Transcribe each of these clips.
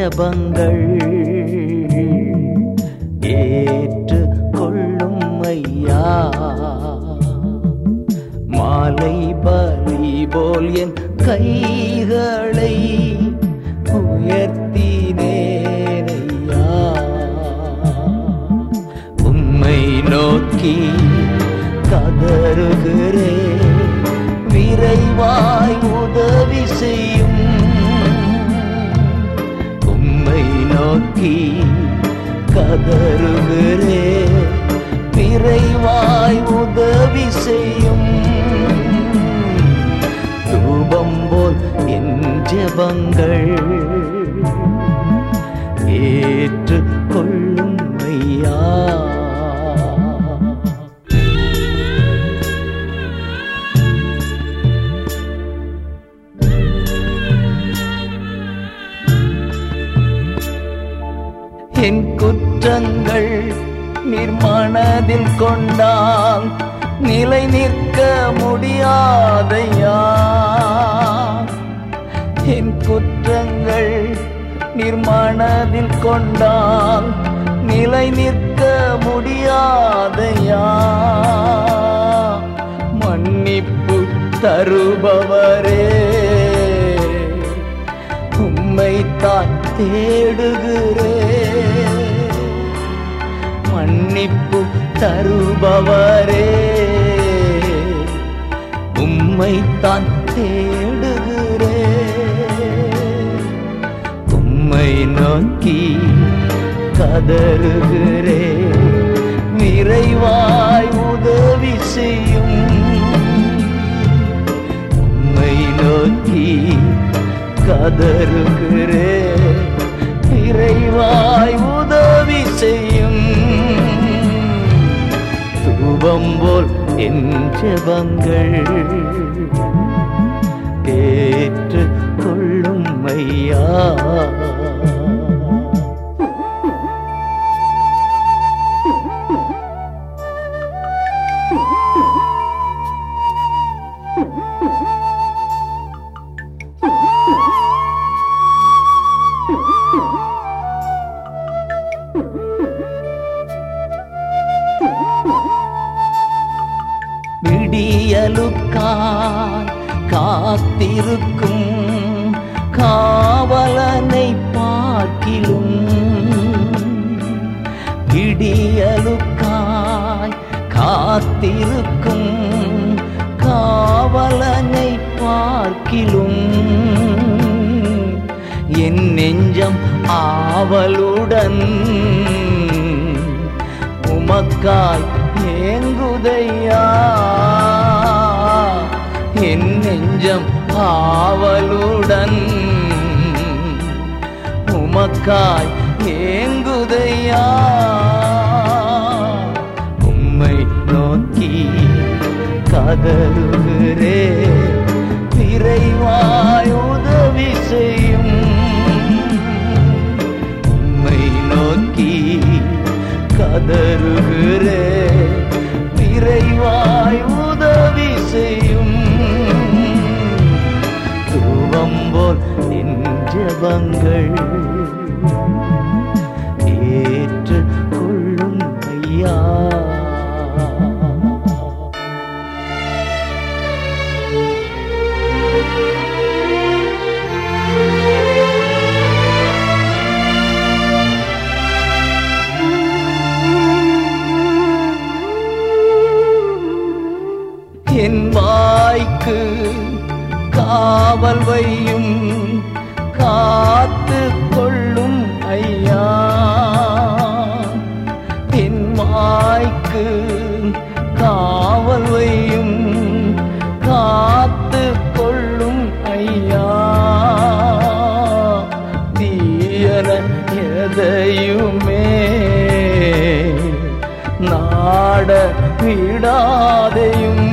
ஜபங்கள் ஏற்று கொள்ளும் ஐயா மாலை பலி போல் என் கைகளை உயர்த்தினேனையா உம்மை நோக்கி கதறுகிறே விரைவாய் உதவி செய்யும் உம்மை நோக்கி கதறுகிறே விரைவாய் உதவி செய்யும் தூபம் போல் என் ஜெபங்கள் ஏற்று கொள்ளும் ஐயா என் குற்றங்கள் நிர்மனதில் கொண்டால் நிலை நிற்க முடியாதையா என் குற்றங்கள் நிர்மனதில் கொண்டால் நிலை நிற்க முடியாதையா மன்னிப்பு தருபவரே உம்மைத்தான் தேடுகிறே மன்னிப்பு தருபவரே உம்மைத்தான் தேடுகிறே உம்மை நோக்கி கதறுகிறே விரைவாய் உதவி செய்யும் உம்மை நோக்கி கதறுகிறே விரைவாய் உதவி செய்யும் தூபம் போல் என் ஜெபங்கள் ஏற்று கொள்ளும் ஐயா விடியலுக்காய் காத்திருக்கும் காவலனை பார்க்கிலும் விடியலுக்காய் காத்திருக்கும் காவலனை பார்க்கிலும் என் நெஞ்சம் ஆவலுடன் உமக்காய் ஏங்குதையா என் நெஞ்சம் ஆவலுடன் உமக்காய் ஏங்குதையா உம்மை நோக்கி கதறுகிறே விரைவாய் உதவி செய்யும் உம்மை நோக்கி கதறுகிறே விரைவாய் உதவி செய்யும் தூவம் போல் என் ஜெபங்கள் ஏற்று கொள்ளும் ஐயா என் வாய்க்கு காவல் வையும் காத்து கொள்ளும் ஐயா என் வாய்க்கு காவல் வையும் காத்து கொள்ளும் ஐயா தீயன எதையுமே நாட விடாதையும்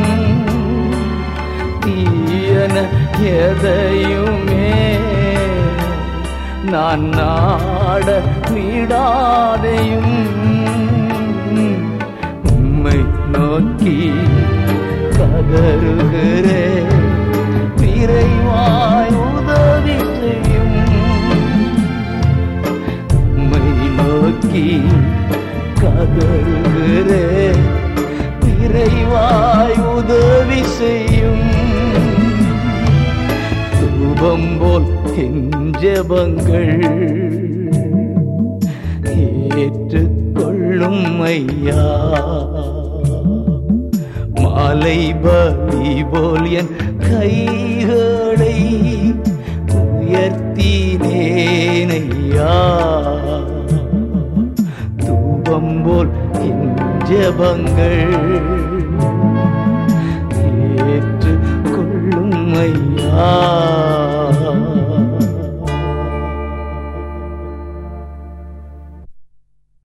தீயன எதையுமே நான் நாட விடாதையும் உம்மை நோக்கி கதறுகிறே விரைவாய் உதவி செய்யும் தூபம் போல் என் ஜெபங்கள் ஏற்றுக்கொள்ளும் ஐயா மாலை பலி போல் என் கைகளை உயர்த்தினேனையா தூபம் போல் என் ஜெபங்கள்